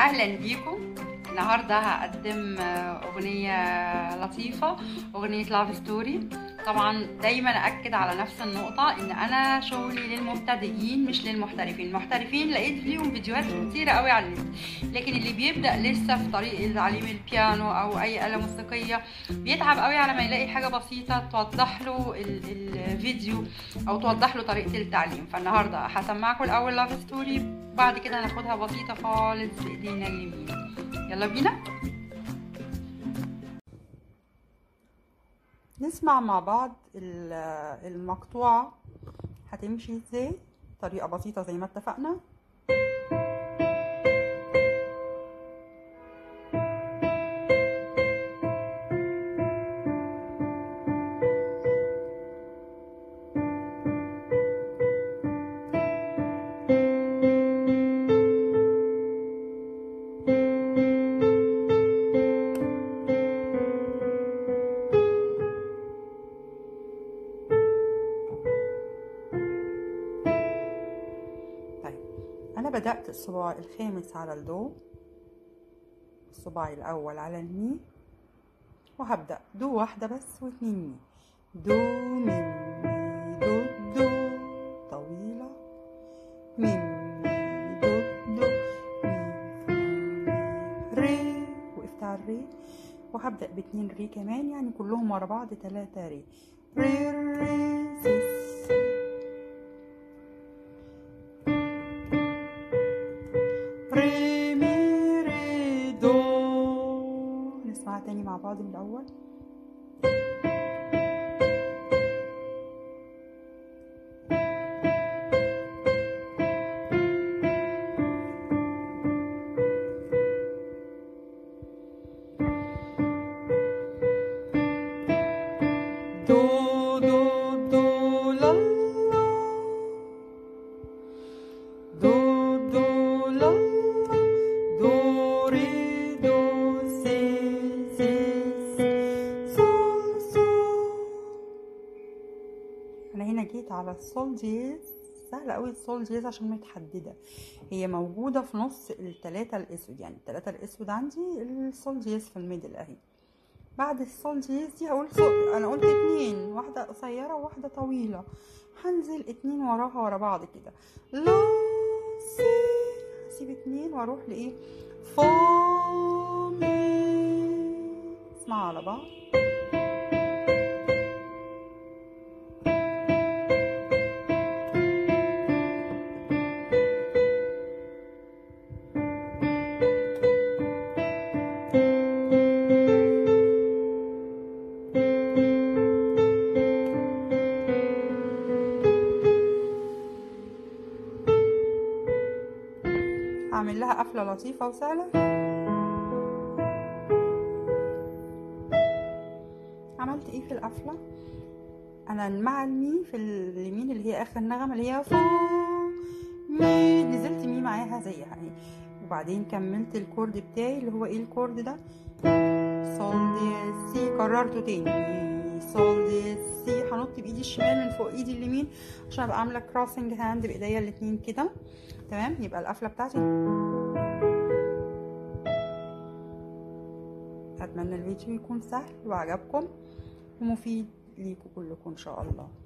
اهلا بيكم النهارده هقدم اغنيه لطيفه اغنيه لاف ستوري طبعا دايما اكد على نفس النقطه ان انا شغلي للمبتدئين مش للمحترفين المحترفين لقيت ليهم فيديوهات كتيره قوي على النت لكن اللي بيبدا لسه في طريق تعليم البيانو او اي اله موسيقيه بيتعب قوي على ما يلاقي حاجه بسيطه توضح له الفيديو او توضح له طريقه التعليم فالنهارده هسمعكم الاول لاف ستوري بعد كده هناخدها بسيطه خالص بايدينا اليمين يلا بينا نسمع مع بعض المقطوعة هتمشي ازاي طريقة بسيطة زي ما اتفقنا أنا بدأت الصباع الخامس على الدو الصباع الأول على المي وهبدأ دو واحدة بس واتنين مي دو مي مي دو دو طويلة مي مي دو دو مي مي ري وقفت على الري وهبدأ باتنين ري كمان يعني كلهم ورا بعض تلاتة ري ري ري سي ري مي ري دو نسمعها تاني مع بعض من الأول دو دو دو لا لا دو دو لا لا دو ري دو سي سي سي سول سول انا هنا جيت على السول ديز سهلة قوي السول ديز عشان متحددة هي موجودة في نص التلاتة الاسود يعني التلاتة الاسود عندي السول ديز في الميدل اهي بعد السول ديز دي هقول سول انا قلت اتنين واحدة قصيرة وواحدة طويلة هنزل اتنين وراها ورا بعض كده لا سي هسيب اتنين واروح لايه فو مي اسمعوا على بعض هعمل لها قفلة لطيفة وسهلة عملت ايه في القفلة انا مع المي في اليمين اللي هي اخر نغمة اللي هي فو مي نزلت مي معاها زيها اهي وبعدين كملت الكورد بتاعي اللي هو ايه الكورد ده صول دي سي كررته تاني مي صول دي سي هنط بايدي الشمال من فوق ايدي اليمين عشان ابقى عامله كروسنج هاند بايديا الاتنين كده تمام يبقى القفله بتاعتي اتمنى الفيديو يكون سهل وعجبكم ومفيد ليكم كلكم ان شاء الله